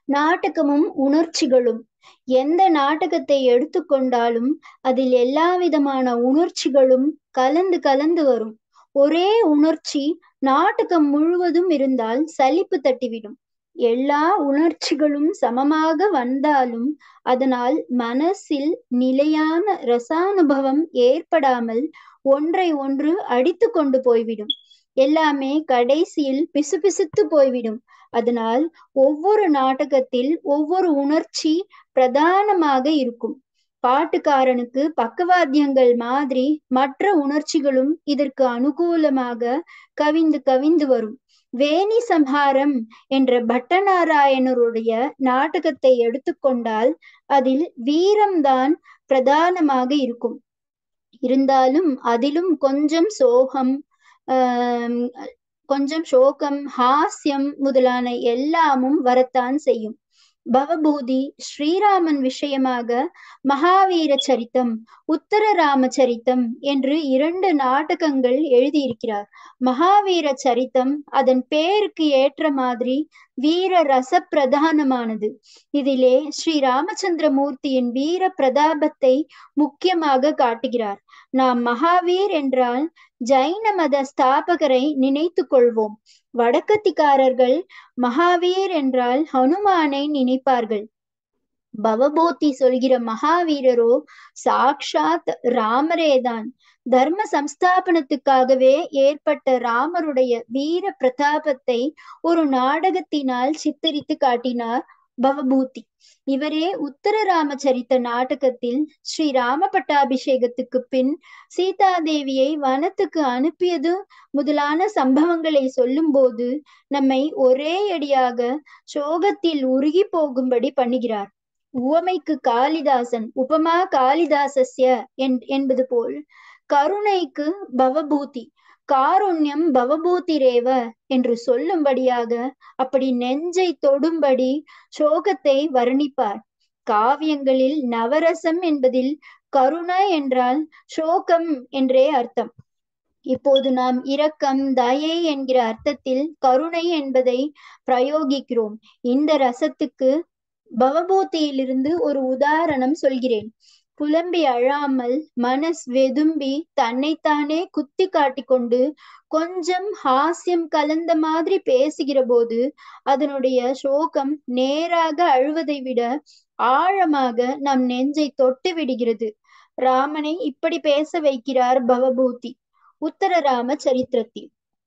நாடகமும் உணர்ச்சிகளும் எந்த நாடகத்தை எடுத்துக்கொண்டாலும் அதில் எல்லா விதமான உணர்ச்சிகளும் கலந்து கலந்து வரும் ஒரே உணர்ச்சி நாடகம் முழுவதும் இருந்தால் சலிப்பு தட்டிவிடும் எல்லா உணர்ச்சிகளும் சமமாக வந்தாலும் அதனால் மனசில் நிலையான ரசானுபவம் ஏற்படாமல் ஒன்றை ஒன்று அடித்து கொண்டு போய்விடும் எல்லாமே கடைசியில் பிசுபிசுத்து போய்விடும் அதனால் ஒவ்வொரு நாடகத்தில் ஒவ்வொரு உணர்ச்சி பிரதானமாக இருக்கும் பாட்டுக்காரனுக்கு பக்கவாத்தியங்கள் மாதிரி மற்ற உணர்ச்சிகளும் இதற்கு அனுகூலமாக கவிந்து கவிந்து வரும் வேணி சம்ஹாரம் என்ற பட்டநாராயணருடைய நாடகத்தை எடுத்துக்கொண்டால் அதில் வீரம்தான் பிரதானமாக இருக்கும் இருந்தாலும் அதிலும் கொஞ்சம் சோகம் ஆஹ் கொஞ்சம் சோகம் ஹாஸ்யம் முதலான எல்லாமும் வரத்தான் செய்யும் பவபூதி ஸ்ரீராமன் விஷயமாக மகாவீர சரித்தம் உத்தர ராம சரித்தம் என்று இரண்டு நாடகங்கள் எழுதியிருக்கிறார் மகாவீர சரித்தம் அதன் பேருக்கு ஏற்ற மாதிரி வீர ரச பிரதானமானது இதிலே ஸ்ரீ ராமச்சந்திரமூர்த்தியின் வீர பிரதாபத்தை முக்கியமாக காட்டுகிறார் நாம் மகாவீர் என்றால் ஜைன மத ஸ்தாபகரை நினைத்து கொள்வோம் வடக்கத்திக்காரர்கள் மகாவீர் என்றால் ஹனுமானை நினைப்பார்கள் பவபோத்தி சொல்கிற மகாவீரரோ சாக்ஷாத் ராமரேதான் தர்ம சம்ஸ்தாபனத்துக்காகவே ஏற்பட்ட ராமருடைய வீர பிரதாபத்தை ஒரு நாடகத்தினால் சித்தரித்து காட்டினார் பவபூதி இவரே உத்தர ராமச்சரித்த நாடகத்தில் ஸ்ரீ ராம பட்டாபிஷேகத்துக்கு பின் சீதாதேவியை வனத்துக்கு அனுப்பியது முதலான சம்பவங்களை சொல்லும்போது நம்மை ஒரே அடியாக சோகத்தில் உருகி போகும்படி பண்ணுகிறார் உவமைக்கு காளிதாசன் உபமா காளிதாசஸ்ய என்பது போல் கருணைக்கு பவபூதி காருண்யம் பவபூதிரேவ என்று சொல்லும்படியாக அப்படி நெஞ்சை தொடும்படி சோகத்தை வர்ணிப்பார் காவியங்களில் நவரசம் என்பதில் கருணை என்றால் சோகம் என்றே அர்த்தம் இப்போது நாம் இரக்கம் தயை என்கிற அர்த்தத்தில் கருணை என்பதை பிரயோகிக்கிறோம் இந்த ரசத்துக்கு பவபூதியிலிருந்து ஒரு உதாரணம் சொல்கிறேன் புலம்பி அழாமல் மனஸ் வெதும்பி தன்னைத்தானே குத்தி காட்டிக்கொண்டு கொஞ்சம் ஹாஸ்யம் கலந்த மாதிரி பேசுகிற போது அதனுடைய சோகம் நேராக அழுவதை விட ஆழமாக நம் நெஞ்சை தொட்டு விடுகிறது ராமனை இப்படி பேச வைக்கிறார் பவபூதி உத்தர ராம சரித்திரத்தில்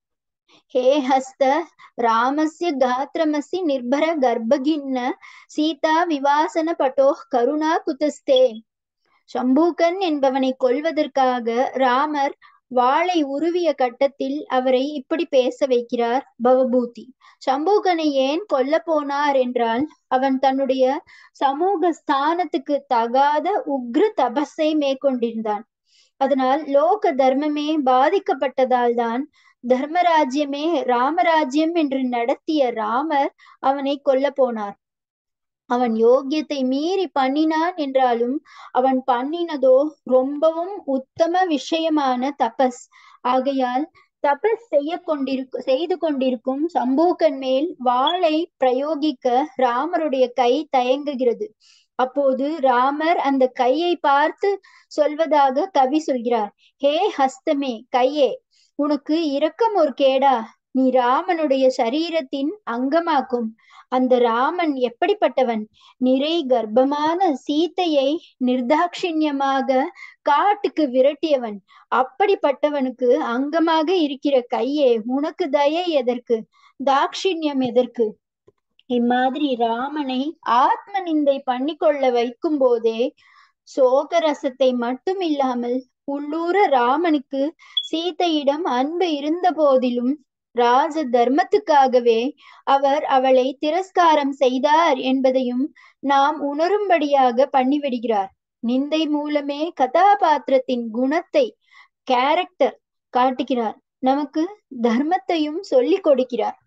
ஹே ஹஸ்த ராமஸ்ய காத்திரமசி நிர்பர கர்ப்பகின்ன சீதா விவாசன பட்டோ கருணா குதஸ்தே சம்பூகன் என்பவனை கொல்வதற்காக ராமர் வாளை உருவிய கட்டத்தில் அவரை இப்படி பேச வைக்கிறார் பவபூதி சம்பூகனை ஏன் கொல்ல போனார் என்றால் அவன் தன்னுடைய சமூக ஸ்தானத்துக்கு தகாத உக்ர தபஸை மேற்கொண்டிருந்தான் அதனால் லோக தர்மமே பாதிக்கப்பட்டதால் தான் தர்மராஜ்யமே ராமராஜ்யம் என்று நடத்திய ராமர் அவனை கொல்ல போனார் அவன் யோக்கியத்தை மீறி பண்ணினான் என்றாலும் அவன் பண்ணினதோ ரொம்பவும் உத்தம விஷயமான தபஸ் ஆகையால் தபஸ் செய்ய கொண்டிருக்க செய்து கொண்டிருக்கும் சம்பூக்கன் மேல் வாளை பிரயோகிக்க ராமருடைய கை தயங்குகிறது அப்போது ராமர் அந்த கையை பார்த்து சொல்வதாக கவி சொல்கிறார் ஹே ஹஸ்தமே கையே உனக்கு இரக்கம் ஒரு கேடா நீ ராமனுடைய சரீரத்தின் அங்கமாக்கும் அந்த ராமன் எப்படிப்பட்டவன் நிறை கர்ப்பமான சீத்தையை நிர்தாட்சிண்யமாக காட்டுக்கு விரட்டியவன் அப்படிப்பட்டவனுக்கு அங்கமாக இருக்கிற கையே உனக்கு தயை எதற்கு தாட்சிண்யம் எதற்கு இம்மாதிரி ராமனை ஆத்ம நிந்தை பண்ணிக்கொள்ள வைக்கும் போதே சோகரசத்தை மட்டும் இல்லாமல் உள்ளூர ராமனுக்கு சீதையிடம் அன்பு இருந்த போதிலும் ராஜ தர்மத்துக்காகவே அவர் அவளை திரஸ்காரம் செய்தார் என்பதையும் நாம் உணரும்படியாக பண்ணிவிடுகிறார் நிந்தை மூலமே கதாபாத்திரத்தின் குணத்தை கேரக்டர் காட்டுகிறார் நமக்கு தர்மத்தையும் சொல்லிக் கொடுக்கிறார்